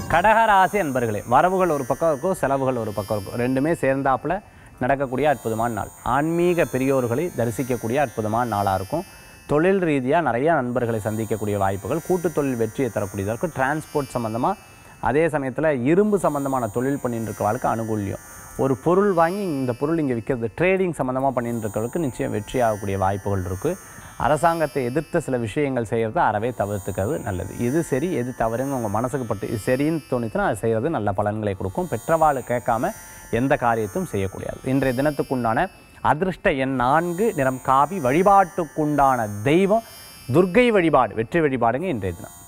கடகராசி அன்பர்களே வரவுகள் ஒரு பக்கம் இருக்கும் செலவுகள் ஒரு பக்கம் இருக்கும் ரெண்டுமே சேர்ந்தாப்புல நடக்கக்கூடிய அற்புதமான நாள் ஆன்மீக பெரியோர்களை தரிசிக்கக்கூடிய அற்புதமான நாளாக இருக்கும் தொழில் ரீதியாக நிறைய நண்பர்களை சந்திக்கக்கூடிய வாய்ப்புகள் கூட்டு தொழில் வெற்றியை தரக்கூடியதாக இருக்கும் டிரான்ஸ்போர்ட் சம்மந்தமாக அதே சமயத்தில் இரும்பு சம்மந்தமான தொழில் பண்ணிட்டு இருக்கவளுக்கு அனுகூல்யம் ஒரு பொருள் வாங்கி இந்த பொருள் இங்கே விற்கிறது ட்ரேடிங் சம்மந்தமாக பண்ணிட்டு இருக்கவளுக்கு நிச்சயம் வெற்றி ஆகக்கூடிய வாய்ப்புகள் இருக்குது அரசாங்கத்தை எதிர்த்த சில விஷயங்கள் செய்கிறத அறவே தவிர்த்துக்கிறது நல்லது இது சரி எது தவறுன்னு உங்கள் மனசுக்கு பட்டு இது சரின்னு தோணிச்சுன்னா அது செய்கிறது நல்ல பலன்களை கொடுக்கும் பெற்றவாள் கேட்காம எந்த காரியத்தையும் செய்யக்கூடாது இன்றைய தினத்துக்குண்டான அதிர்ஷ்ட எண் நான்கு நிறம் காவி வழிபாட்டுக்குண்டான தெய்வம் துர்க்கை வழிபாடு வெற்றி வழிபாடுங்க இன்றைய தினம்